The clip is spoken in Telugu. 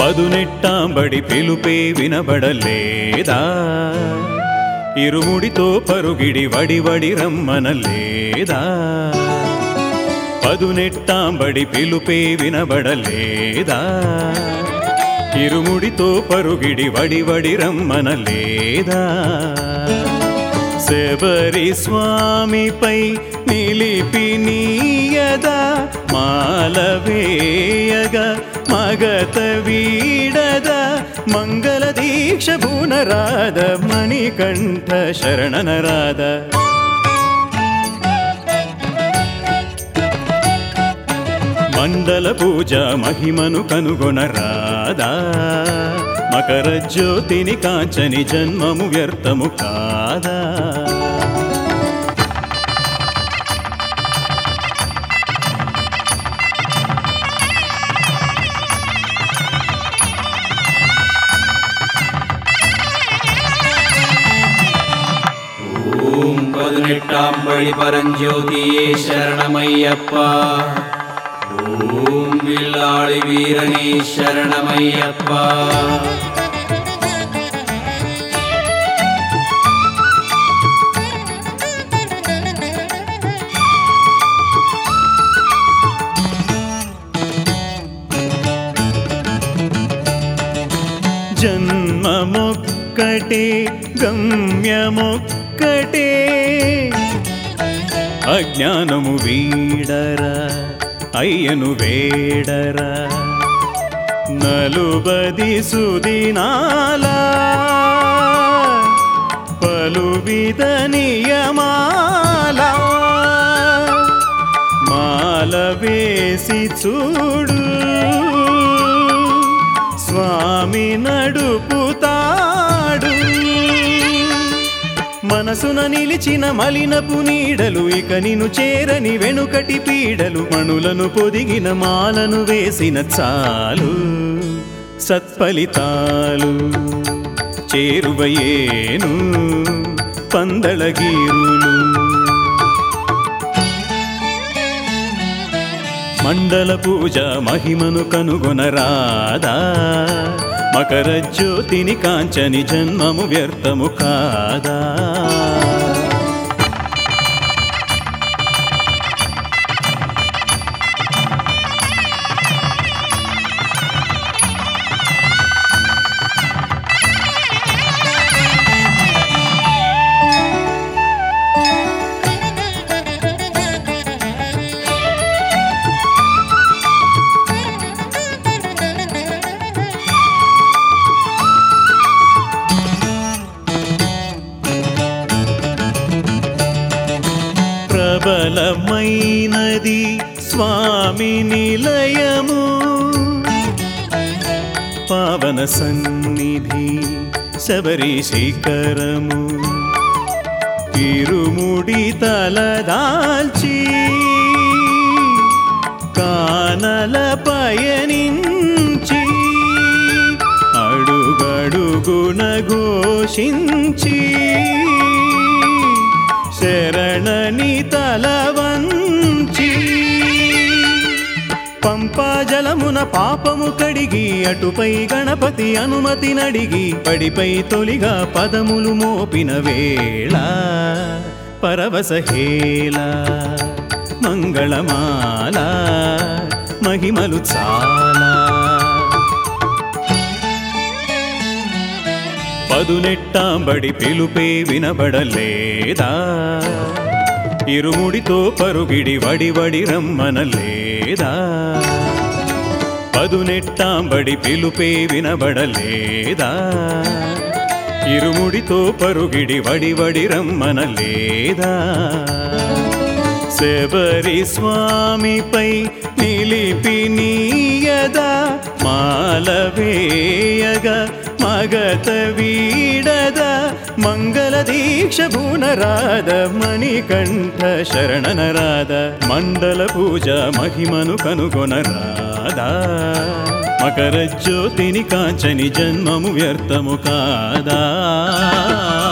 పదునెట్టాంబడి పిలుపే వినబడలేదా ఇరుముడితో పరుగిడి వడి వడి రమ్మనలేదా పదునెట్టాంబడి పిలుపే వినబడలేదా ఇరుముడితో పరుగిడి వడి వడి రమ్మనలేదా శబరి స్వామిపై నిలిపి నీయదా మాలవేయగా మగత వీడద మంగళ దీక్ష భూనరాద మణికంఠ శరణనరాద మండల పూజ మహిమను కనుగొనరాదా మకర జ్యోతిని కాంచని జన్మము వ్యర్థము కాదా ஓம் பதினெட்டாம் பழி பரஞ்சோதியே சரணமையப்பா ஓம் வில்லாளி வீரனே சரணமையப்பா జన్మమొక్కటే గమ్యమొక్కటే అజ్ఞానము వీడరా అయ్యను వేడరా నలుబది సుదినాలా పలువిధ నియమాలా మాల వేసి చూడు స్వామి నడుపుతాడు మనసున నిలిచిన మలినపు నీడలు ఇక నిను చేరని వెనుకటి పీడలు మణులను పొదిగిన మాలను వేసిన చాలు సత్ఫలితాలు చేరువయేను పందళగీరులు మండల పూజ మహిమను కనుగొనరాదా మకర జ్యోతిని కాంచని జన్మము వ్యర్థము కాదా ప్రబలమైనది స్వామి నిలయము పావన సన్నిధి శబరి శిఖరము ఇరుముడి తలదాల్చి కానల పయనించి అడుగడుగున ఘోషించి శరణని తల వంచి పంపా జలమున పాపము కడిగి అటుపై గణపతి అనుమతి నడిగి పడిపై తొలిగా పదములు మోపిన వేళ పరవశహేళ మంగళమాల మహిమలు చాలా పదునెట్టాంబడి పిలుపే వినబడలేదా ఇరుముడితో పరుగిడి వడి వడి రమ్మనలేదా పదునెట్టాంబడి పిలుపే వినబడలేదా ఇరుముడితో పరుగిడి వడి వడి రమ్మనలేదా శబరి స్వామిపై నిలిపి నీయదా మాలవేయగా మగత వీడద మంగళ దీక్ష భూనరాద మణికంఠ శరణనరాద మండల పూజ మహిమను కనుగొనరాదా మకర జ్యోతిని కాంచని జన్మము వ్యర్థము కాదా